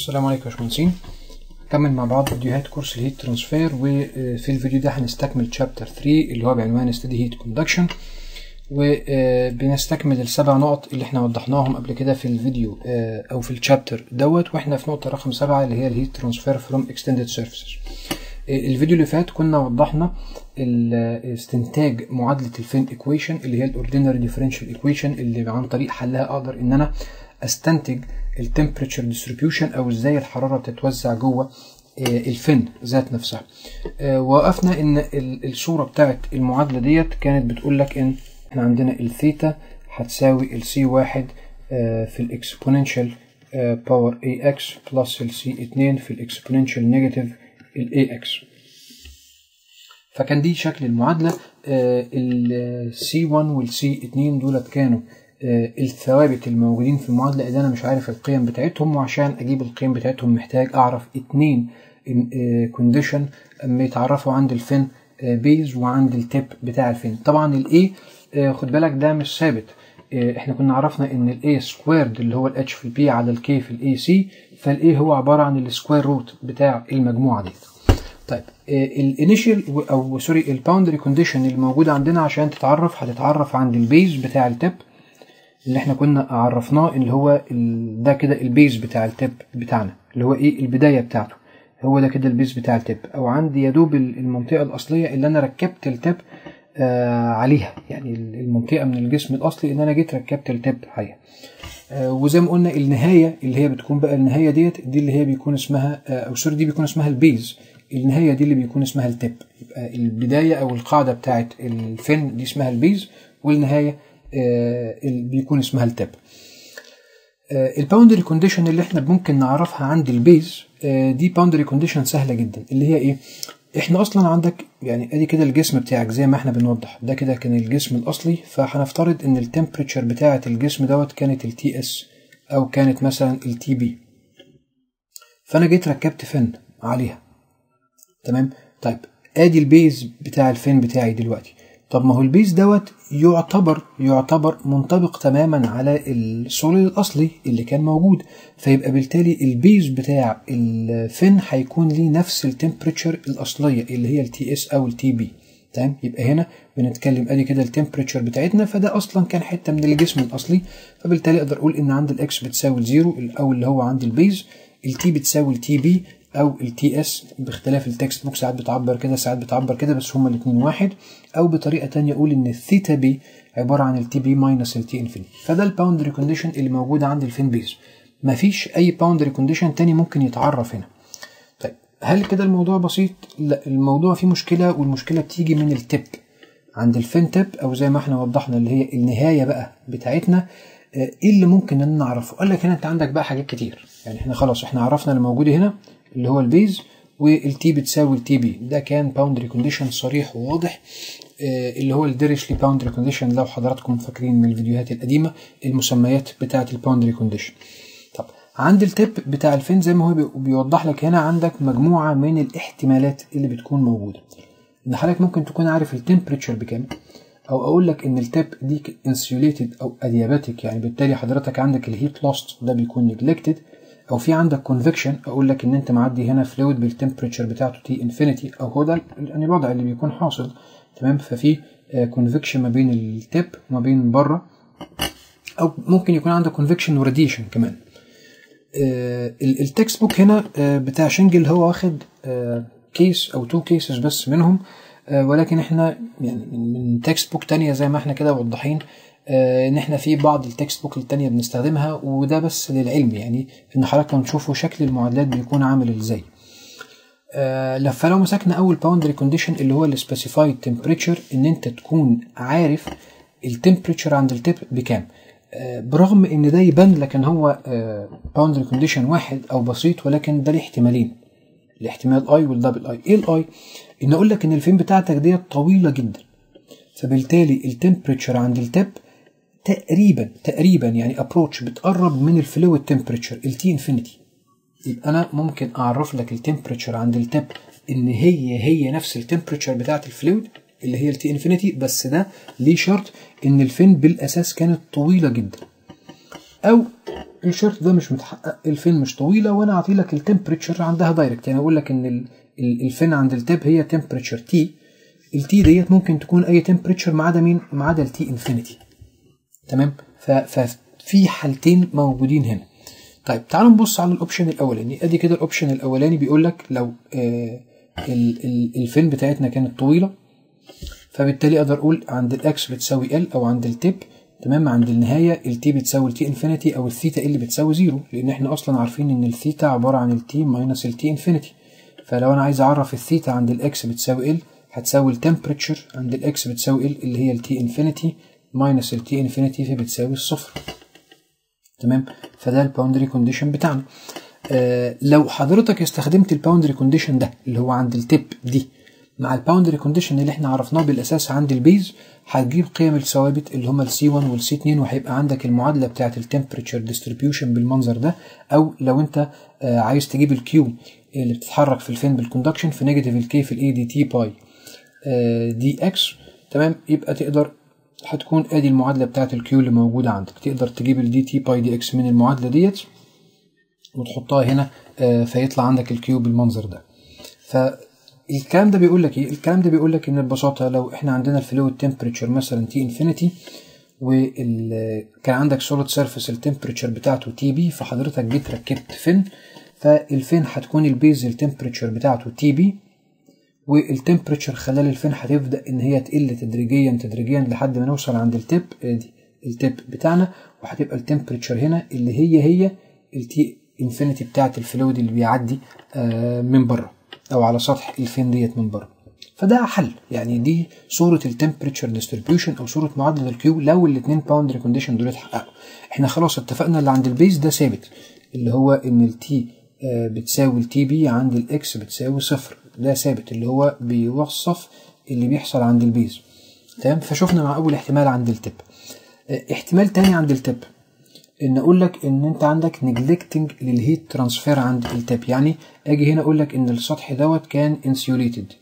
السلام عليكم يا باشمهندسين نكمل مع بعض فيديوهات كورس الهيت ترانسفير وفي الفيديو ده هنستكمل تشابتر 3 اللي هو بعنوان ستدي هيت كوندكشن وبنستكمل السبع نقط اللي احنا وضحناهم قبل كده في الفيديو او في الشابتر دوت واحنا في نقطه رقم سبعة اللي هي الهيت ترانسفير فروم اكستندد سيرفيسز الفيديو اللي فات كنا وضحنا استنتاج معادله الفين ايكويشن اللي هي الاوردينري ديفرنشال ايكويشن اللي عن طريق حلها اقدر ان انا استنتج التمبريتشر ديستريبيوشن او ازاي الحراره بتتوزع جوه الفن ذات نفسها وقفنا ان الصوره بتاعت المعادله ديت كانت بتقول لك ان احنا عندنا الثيتا هتساوي السي واحد في الاكسبوننشال باور اي اكس بلس السي 2 في الاكسبوننشال نيجاتيف الاي اكس فكان دي شكل المعادله السي 1 والسي 2 دولت كانوا الثوابت الموجودين في المعادلة اللي أنا مش عارف القيم بتاعتهم وعشان أجيب القيم بتاعتهم محتاج أعرف اتنين كونديشن يتعرفوا عند الفين بيز وعند التيب بتاع الفين طبعا الاي خد بالك ده مش ثابت احنا كنا عرفنا ان الاي سكويرد اللي هو الاتش في البي على الكي في الاي سي فالاي هو عبارة عن السكوير روت بتاع المجموعة دي طيب الانيشال او سوري الباوندري كونديشن اللي موجودة عندنا عشان تتعرف هتتعرف عند البيز بتاع التيب اللي احنا كنا عرفناه اللي هو ده كده البيز بتاع التب بتاعنا اللي هو ايه البدايه بتاعته هو ده كده البيز بتاع التب او عندي يا دوب المنطقه الاصليه اللي انا ركبت التب آه عليها يعني المنطقه من الجسم الاصلي اللي انا جيت ركبت التب عليها آه وزي ما قلنا النهايه اللي هي بتكون بقى النهايه ديت دي اللي هي بيكون اسمها آه او سوري دي بيكون اسمها البيز النهايه دي اللي بيكون اسمها التب يبقى البدايه او القاعده بتاعت الفن دي اسمها البيز والنهايه آه بيكون اسمها التب آه الباوندري كونديشن اللي احنا ممكن نعرفها عند البيز آه دي باوندري كونديشن سهله جدا اللي هي ايه احنا اصلا عندك يعني ادي كده الجسم بتاعك زي ما احنا بنوضح ده كده كان الجسم الاصلي فهنفترض ان التمبريتشر بتاعه الجسم دوت كانت التي اس او كانت مثلا التي بي فانا جيت ركبت فن عليها تمام طيب ادي البيز بتاع الفن بتاعي دلوقتي طب ما هو البيز دوت يعتبر يعتبر منطبق تماما على السوليد الاصلي اللي كان موجود فيبقى بالتالي البيز بتاع الفن هيكون ليه نفس التمبريتشر الاصليه اللي هي التي اس او التي بي تمام يبقى هنا بنتكلم ادي كده التمبريتشر بتاعتنا فده اصلا كان حته من الجسم الاصلي فبالتالي اقدر اقول ان عند الاكس بتساوي الزيرو او اللي هو عند البيز التي بتساوي التي بي او التي اس باختلاف التكست بوك ساعات بتعبر كده ساعات بتعبر كده بس هما الاثنين واحد او بطريقه تانية اقول ان الثيتا بي عباره عن التي بي ماينس التي انفينيتي فده الباوندري كونديشن اللي موجوده عند الفين بيز مفيش اي باوندري كونديشن تاني ممكن يتعرف هنا طيب هل كده الموضوع بسيط لا الموضوع فيه مشكله والمشكله بتيجي من التب عند الفين تب او زي ما احنا وضحنا اللي هي النهايه بقى بتاعتنا ايه اللي ممكن ان نعرفه قال لك هنا انت عندك بقى حاجات كتير يعني احنا خلاص احنا عرفنا اللي موجود هنا اللي هو البيز والتي بتساوي التي بي ده كان باوندري كونديشن صريح وواضح آه اللي هو الديرشلي باوندري كونديشن لو حضراتكم فاكرين من الفيديوهات القديمه المسميات بتاعه الباوندري كونديشن طب عند التب بتاع الفين زي ما هو بيوضح لك هنا عندك مجموعه من الاحتمالات اللي بتكون موجوده ان حضرتك ممكن تكون عارف التمبريتشر بكام او اقول لك ان التب دي انسيوليتد او ادياباتيك يعني بالتالي حضرتك عندك الهيت لوست ده بيكون نجلكتد او في عندك كونفكشن اقول لك ان انت معدي هنا فلويد بالتمبريتشر بتاعته تي انفينيتي او هو ده يعني الوضع اللي بيكون حاصل تمام ففي كونفكشن ما بين التب وما بين بره او ممكن يكون عندك كونفكشن وراديشن كمان التكست بوك هنا بتاع شنجل هو واخد كيس او تو كيسز بس منهم ولكن احنا يعني من تكست بوك تانية زي ما احنا كده موضحين ان احنا في بعض التكست بوك التانية بنستخدمها وده بس للعلم يعني ان حضراتكم تشوفوا شكل المعادلات بيكون عامل ازاي آه فلو مسكنا اول باوندري كونديشن اللي هو السبيسيفايد تمبريتشر ان انت تكون عارف التمبريتشر عند التب بكام آه برغم ان ده يبان لك ان هو باوندري كونديشن واحد او بسيط ولكن ده ليه احتمالين الاحتمال اي والدبل اي ايه الاي ان اقول لك ان الفين بتاعتك ديت طويله جدا فبالتالي التمبريتشر عند التب تقريبا تقريبا يعني ابروتش بتقرب من الفلويد تمبريتشر التي انفينيتي يبقى انا ممكن اعرف لك التمبريتشر عند التب ان هي هي نفس التمبريتشر بتاعه الفلويد اللي هي التي انفينيتي بس ده ليه شرط ان الفين بالاساس كانت طويله جدا او الشرط ده مش متحقق الفين مش طويله وانا اعطي لك التمبريتشر عندها دايركت يعني اقول لك ان ال- ال- الفين عند التب هي تمبريتشر تي التي ديت ممكن تكون اي تمبريتشر ما عدا مين ما عدا التي انفينيتي تمام ف- ففي حالتين موجودين هنا طيب تعالوا نبص على الاوبشن الاولاني ادي كده الاوبشن الاولاني بيقول لك لو آه ال- ال- الفين بتاعتنا كانت طويله فبالتالي اقدر اقول عند الاكس بتساوي ال او عند التب تمام عند النهايه التي بتساوي التي انفينيتي او الثيتا ال بتساوي زيرو لان احنا اصلا عارفين ان الثيتا عباره عن التي ماينس التي انفينيتي فلو انا عايز اعرف الثيتا عند الاكس بتساوي ال هتساوي التمبريتشر عند الاكس بتساوي ال اللي هي التي انفينيتي ماينس التي انفينيتي فبتساوي الصفر تمام فده الباوندري كونديشن بتاعنا آه لو حضرتك استخدمت الباوندري كونديشن ده اللي هو عند التب دي مع الباوندري كونديشن اللي احنا عرفناه بالاساس عند البيز هتجيب قيم الثوابت اللي هما السي 1 والسي 2 وهيبقى عندك المعادله بتاعه التمبريتشر ديستريبيوشن بالمنظر ده او لو انت آه عايز تجيب الكيو اللي بتتحرك في الفين بالكوندكشن في نيجاتيف الكي في الاي دي تي باي آه دي اكس تمام يبقى تقدر هتكون ادي المعادله بتاعه الكيو اللي موجوده عندك تقدر تجيب الدي تي باي دي اكس من المعادله ديت وتحطها هنا آه فيطلع عندك الكيو بالمنظر ده فالكلام ده بيقول لك ايه الكلام ده بيقول لك ان ببساطه لو احنا عندنا الفلويد تمبريتشر مثلا تي انفينيتي وكان عندك سوليد سيرفيس التمبريتشر بتاعته تي بي فحضرتك جيت ركبت فين فالفين هتكون البيز التمبريتشر بتاعته تي بي والتمبريتشر خلال الفين هتبدا ان هي تقل تدريجيا تدريجيا لحد ما نوصل عند التب دي التب بتاعنا وهتبقى التمبريتشر هنا اللي هي هي التي انفينيتي بتاعه الفلويد اللي بيعدي آه من بره او على سطح الفين ديت من بره فده حل يعني دي صوره التمبريتشر ديستريبيوشن او صوره معادله الكيو لو الاثنين باوندري كونديشن دول اتحققوا احنا خلاص اتفقنا اللي عند البيز ده ثابت اللي هو ان التي آه بتساوي التي بي عند الاكس بتساوي صفر ده ثابت اللي هو بيوصف اللي بيحصل عند البيز تمام فشوفنا مع اول احتمال عند التب احتمال تاني عند التب ان اقول لك ان انت عندك نجلكتنج للهيت ترانسفير عند التب يعني اجي هنا اقول لك ان السطح دوت كان انسيوليتد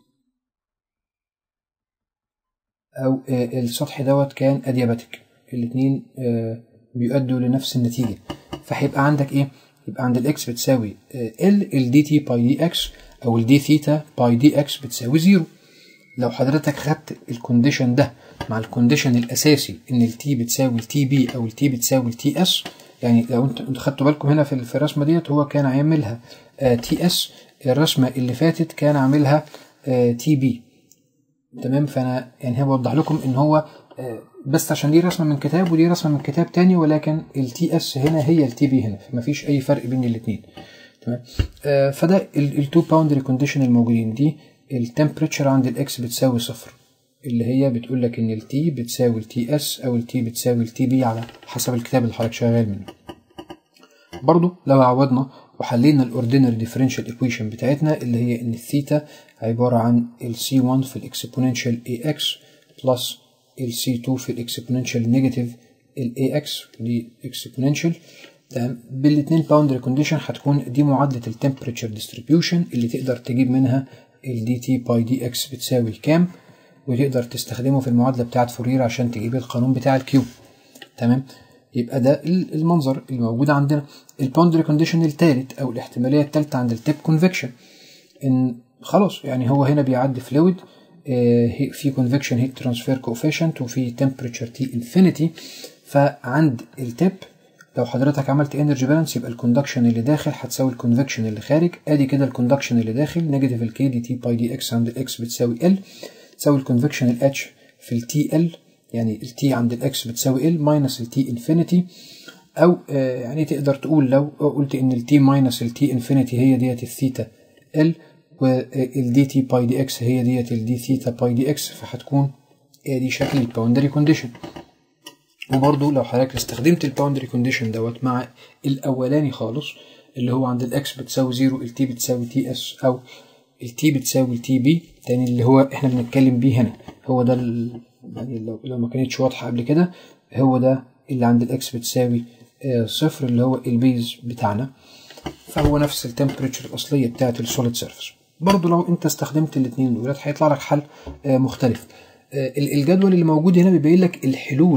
او السطح دوت كان ادياباتيك الاثنين بيؤدوا لنفس النتيجه فهيبقى عندك ايه يبقى عند الاكس بتساوي ال الدي تي باي دي اكس او الدي ثيتا باي دي اكس بتساوي زيرو لو حضرتك خدت الكونديشن ده مع الكونديشن الاساسي ان التي بتساوي التي بي او التي بتساوي التي اس يعني لو انت انتوا خدتوا بالكم هنا في في الرسمه ديت هو كان عاملها تي اس الرسمه اللي فاتت كان عاملها تي بي تمام فانا يعني بوضح لكم ان هو آه بس عشان دي رسمه من كتاب ودي رسمه من كتاب تاني ولكن التي اس هنا هي التي بي هنا فمفيش اي فرق بين الاثنين تمام آه فده التو باوندري كونديشن الموجودين دي التمبريتشر عند الاكس بتساوي صفر اللي هي بتقول لك ان التي بتساوي التي اس او التي بتساوي التي بي على حسب الكتاب اللي حضرتك شغال منه برضو لو عوضنا وحلينا الاوردينري ديفرنشال ايكويشن بتاعتنا اللي هي ان الثيتا عباره عن السي 1 في الاكسبوننشال اي اكس بلس السي 2 في الاكسبوننشال نيجاتيف الاي اكس دي اكسبوننشال تمام بالاثنين باوندري كونديشن هتكون دي معادله التمبريتشر ديستريبيوشن اللي تقدر تجيب منها الدي تي باي دي اكس بتساوي كام وتقدر تستخدمه في المعادله بتاعه فورير عشان تجيب القانون بتاع الكيو تمام يبقى ده المنظر اللي موجود عندنا الباوندري كونديشن الثالث او الاحتماليه الثالثه عند التيب كونفكشن ان خلاص يعني هو هنا بيعدي فلويد آه في كونفكشن هيت ترانسفير كوفيشنت وفي تمبريتشر تي انفينيتي فعند التيب لو حضرتك عملت انرجي بالانس يبقى الكوندكشن اللي داخل هتساوي الكونفكشن اللي خارج ادي كده الكوندكشن اللي داخل نيجاتيف الكي دي تي باي دي اكس عند الاكس بتساوي ال تساوي الكونفكشن الاتش في التي ال يعني التي عند الاكس بتساوي ال ماينس التي انفينيتي او آه يعني تقدر تقول لو قلت ان التي ماينس التي انفينيتي هي ديت الثيتا ال والدي تي باي دي اكس هي ديت الدي ثيتا باي دي اكس فهتكون ادي شكل الباوندري كونديشن وبرضو لو حضرتك استخدمت الباوندري كونديشن دوت مع الاولاني خالص اللي هو عند الاكس بتساوي زيرو التي بتساوي تي اس او التي بتساوي التي بي تاني اللي هو احنا بنتكلم بيه هنا هو ده يعني لو, لو ما كانتش واضحه قبل كده هو ده اللي عند الاكس بتساوي آه صفر اللي هو البيز بتاعنا فهو نفس التمبريتشر الاصليه بتاعه السوليد سيرفيس برضو لو انت استخدمت الاثنين دول هيطلع لك حل آه مختلف آه الجدول اللي موجود هنا بيبين لك الحلول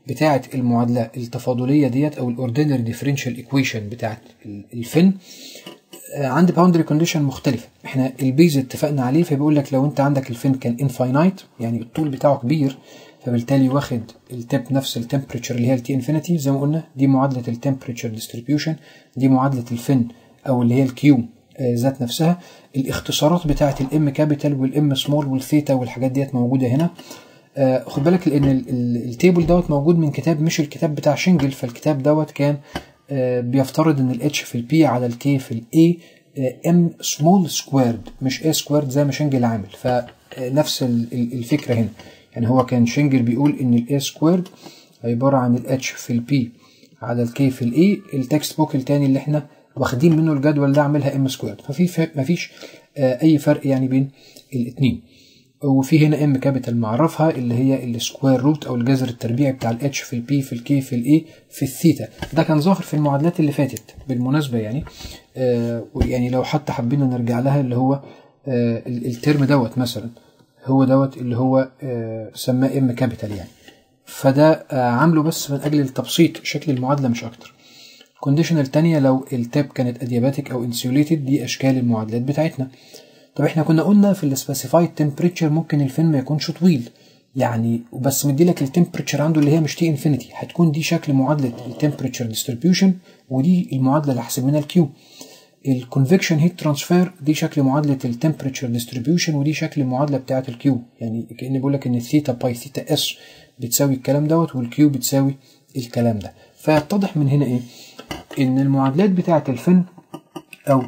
بتاعه المعادله التفاضليه ديت او الاوردينري ديفرنشال ايكويشن بتاعه الفن عند باوندري كونديشن مختلفه احنا البيز اتفقنا عليه فبيقول لك لو انت عندك الفن كان انفاينايت يعني الطول بتاعه كبير فبالتالي واخد التب نفس التمبريتشر اللي هي التي انفينيتي زي ما قلنا دي معادله التمبريتشر ديستريبيوشن دي معادله الفن او اللي هي الكيو ذات نفسها الاختصارات بتاعه الام كابيتال والام سمول والثيتا والحاجات ديت موجوده هنا آه خد بالك لان التيبل دوت موجود من كتاب مش الكتاب بتاع شنجل فالكتاب دوت كان آه بيفترض ان الاتش في البي على الكي في الاي ام سمول سكويرد مش اي سكويرد زي ما شنجل عامل فنفس الفكره هنا يعني هو كان شنجل بيقول ان الاي سكويرد عباره عن الاتش في البي على الكي في الاي التكست بوك التاني اللي احنا واخدين منه الجدول ده عاملها ام سكويرد ففي مفيش آه اي فرق يعني بين الاثنين وفي هنا ام كابيتال معرفها اللي هي السكوير روت او الجذر التربيعي بتاع الاتش في البي في الكي في الاي في الثيتا ده كان ظاهر في المعادلات اللي فاتت بالمناسبه يعني آه يعني لو حتى حبينا نرجع لها اللي هو آه الترم دوت مثلا هو دوت اللي هو آه سماه ام كابيتال يعني فده آه عامله بس من اجل التبسيط شكل المعادله مش اكتر الكونديشن التانية لو التاب كانت ادياباتيك او انسيوليتد دي اشكال المعادلات بتاعتنا طب احنا كنا قلنا في السبيسيفايد تمبريتشر ممكن الفين ما يكونش طويل يعني بس مديلك التمبريتشر عنده اللي هي مش تي انفينيتي هتكون دي شكل معادله التمبريتشر ديستريبيوشن ودي المعادله اللي حسبناها الكيو الكونفكشن هيت ترانسفير دي شكل معادله التمبريتشر ديستريبيوشن ودي شكل المعادله بتاعه الكيو يعني كاني بقول لك ان الثيتا باي ثيتا اس بتساوي الكلام دوت والكيو بتساوي الكلام ده فيتضح من هنا ايه ان المعادلات بتاعه الفن او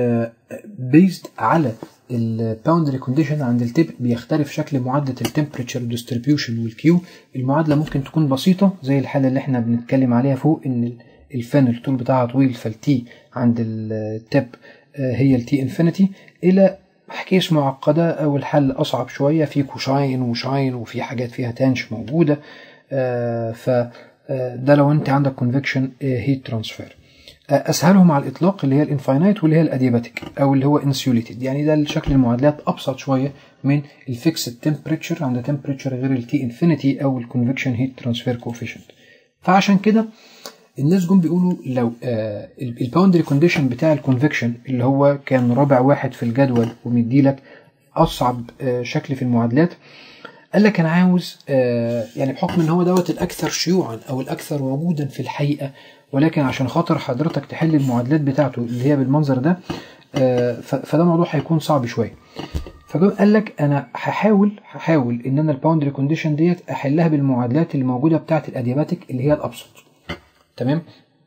بيزد uh, على الباوندري كونديشن عند التيب بيختلف شكل معادله التمبريتشر ديستريبيوشن والكيو المعادله ممكن تكون بسيطه زي الحاله اللي احنا بنتكلم عليها فوق ان الفن الطول بتاعها طويل فالتي عند التب هي التي انفينيتي الى حكايش معقده او الحل اصعب شويه في كوشاين وشاين وفي حاجات فيها تانش موجوده فده لو انت عندك كونفكشن هيت ترانسفير اسهلهم على الاطلاق اللي هي الانفاينايت واللي هي الادياباتيك او اللي هو انسيوليتد يعني ده شكل المعادلات ابسط شويه من الفيكسد تمبريتشر عند تمبريتشر غير التي انفينيتي او الكونفكشن هيت ترانسفير كوفيشنت فعشان كده الناس جم بيقولوا لو آه الباوندري كونديشن بتاع الكونفكشن اللي هو كان رابع واحد في الجدول ومديلك اصعب آه شكل في المعادلات قال لك انا عاوز آه يعني بحكم ان هو دوت الاكثر شيوعا او الاكثر وجودا في الحقيقه ولكن عشان خاطر حضرتك تحل المعادلات بتاعته اللي هي بالمنظر ده فده موضوع هيكون صعب شويه فجم قال لك انا هحاول هحاول ان انا الباوندري كونديشن ديت احلها بالمعادلات اللي موجوده بتاعه الادياباتيك اللي هي الابسط تمام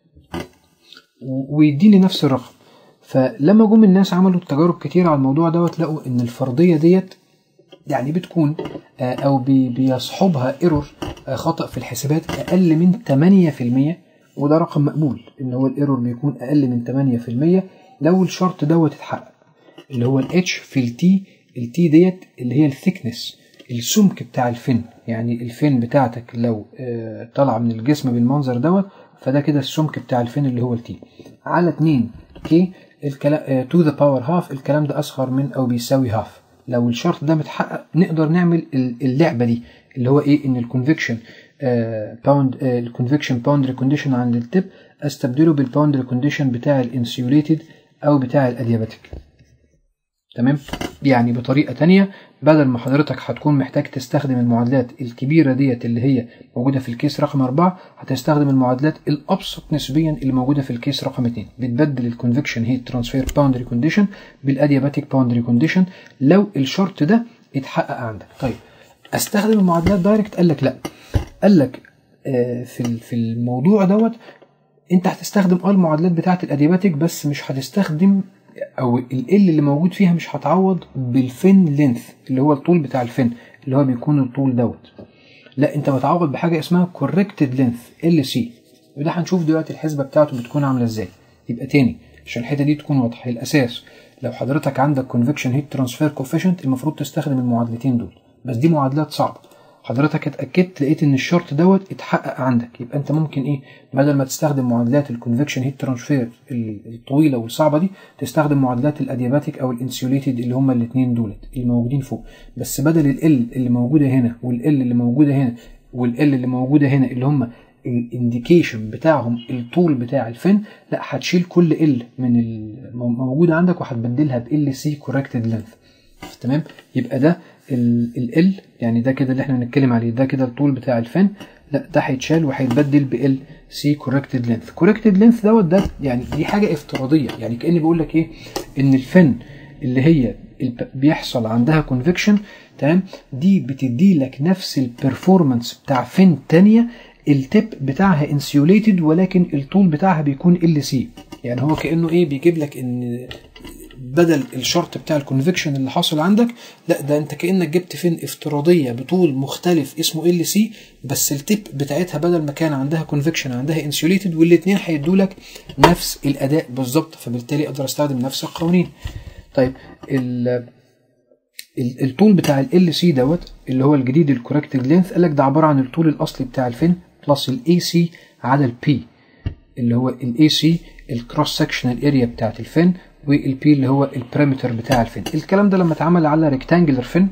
ويديني نفس الرقم فلما جم الناس عملوا تجارب كتير على الموضوع دوت لقوا ان الفرضيه ديت يعني بتكون او بيصحبها ايرور خطا في الحسابات اقل من 8% وده رقم مقبول ان هو الايرور بيكون اقل من 8% لو الشرط دوت اتحقق اللي هو الاتش في التي التي ديت اللي هي الثيكنس السمك بتاع الفن يعني الفن بتاعتك لو طالعه من الجسم بالمنظر دوت فده كده السمك بتاع الفن اللي هو التي على 2 كي الكلام تو ذا باور هاف الكلام ده اصغر من او بيساوي هاف لو الشرط ده متحقق نقدر نعمل اللعبه دي اللي هو ايه ان الكونفكشن باوند الكونفكشن باوندري كونديشن عند التب استبدله بالباوندري كونديشن بتاع الانسيوليتد او بتاع الادياباتيك تمام يعني بطريقة تانية بدل ما حضرتك هتكون محتاج تستخدم المعادلات الكبيرة ديت اللي هي موجودة في الكيس رقم أربعة هتستخدم المعادلات الأبسط نسبيا اللي موجودة في الكيس رقم اتنين بتبدل الكونفكشن هيت ترانسفير باوندري كونديشن بالأدياباتيك باوندري كونديشن لو الشرط ده اتحقق عندك طيب استخدم المعادلات دايركت قال لك لا قال لك آه في في الموضوع دوت انت هتستخدم اه المعادلات بتاعه الادياباتيك بس مش هتستخدم او ال اللي موجود فيها مش هتعوض بالفن لينث اللي هو الطول بتاع الفن اللي هو بيكون الطول دوت لا انت بتعوض بحاجه اسمها كوركتد لينث ال سي وده هنشوف دلوقتي الحسبه بتاعته بتكون عامله ازاي يبقى تاني عشان الحته دي تكون واضحه الاساس لو حضرتك عندك كونفكشن هيت ترانسفير كوفيشنت المفروض تستخدم المعادلتين دول بس دي معادلات صعبه حضرتك اتاكدت لقيت ان الشرط دوت اتحقق عندك يبقى انت ممكن ايه بدل ما تستخدم معادلات الكونفكشن هيت ترانسفير الطويله والصعبه دي تستخدم معادلات الادياباتيك او الانسيوليتد اللي هما الاثنين دولت اللي موجودين فوق بس بدل ال اللي موجوده هنا وال اللي موجوده هنا والال اللي موجوده هنا اللي هم الانديكيشن بتاعهم الطول بتاع الفن لا هتشيل كل ال من الموجوده عندك وهتبدلها بال سي كوركتد لينث تمام يبقى ده ال يعني ده كده اللي احنا بنتكلم عليه ده كده الطول بتاع الفن لا ده هيتشال وهيتبدل بال سي كوركتد لينث كوركتد لينث دوت ده يعني دي حاجه افتراضيه يعني كاني بقول لك ايه ان الفن اللي هي بيحصل عندها كونفكشن تمام دي بتدي لك نفس البرفورمانس بتاع فن تانية التip بتاعها انسيوليتد ولكن الطول بتاعها بيكون ال سي يعني هو كانه ايه بيجيب لك ان بدل الشرط بتاع الكونفكشن اللي حاصل عندك لا ده انت كانك جبت فين افتراضيه بطول مختلف اسمه ال سي بس التيب بتاعتها بدل ما كان عندها كونفكشن عندها انسيوليتد والاثنين هيدوا لك نفس الاداء بالظبط فبالتالي اقدر استخدم نفس القوانين طيب ال الطول بتاع ال سي دوت اللي هو الجديد الكوركتد لينث قال لك ده عباره عن الطول الاصلي بتاع الفين بلس الاي سي على البي اللي هو الاي سي الكروس سكشنال اريا بتاعت الفين والبي اللي هو البريمتر بتاع الفين الكلام ده لما اتعمل على ريكتانجلر فين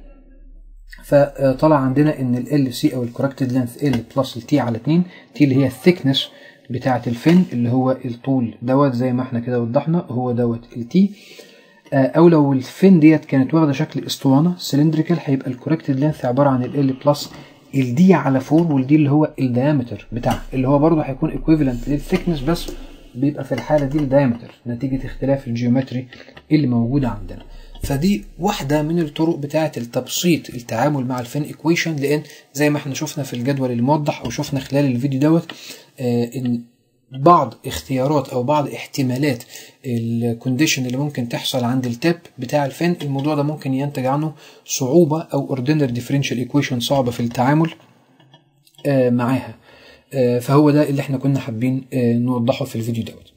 فطلع عندنا ان ال سي او الكوركتد لينث ال بلس التي على 2 تي اللي هي الثيكنس بتاعه الفين اللي هو الطول دوت زي ما احنا كده وضحنا هو دوت التي او لو الفين ديت كانت واخده شكل اسطوانه سلندريكال هيبقى الكوركتد لينث عباره عن ال بلس الدي على 4 والدي اللي هو الديامتر بتاعها اللي هو برضه هيكون ايكويفالنت للثيكنس بس بيبقى في الحالة دي الدايمتر نتيجة اختلاف الجيومتري اللي موجودة عندنا فدي واحدة من الطرق بتاعة التبسيط التعامل مع الفين ايكويشن لان زي ما احنا شفنا في الجدول الموضح او شفنا خلال الفيديو دوت آه ان بعض اختيارات او بعض احتمالات الكونديشن اللي ممكن تحصل عند التاب بتاع الفين الموضوع ده ممكن ينتج عنه صعوبة او اوردينري ديفرنشال ايكويشن صعبة في التعامل آه معاها فهو ده اللي احنا كنا حابين نوضحه في الفيديو دوت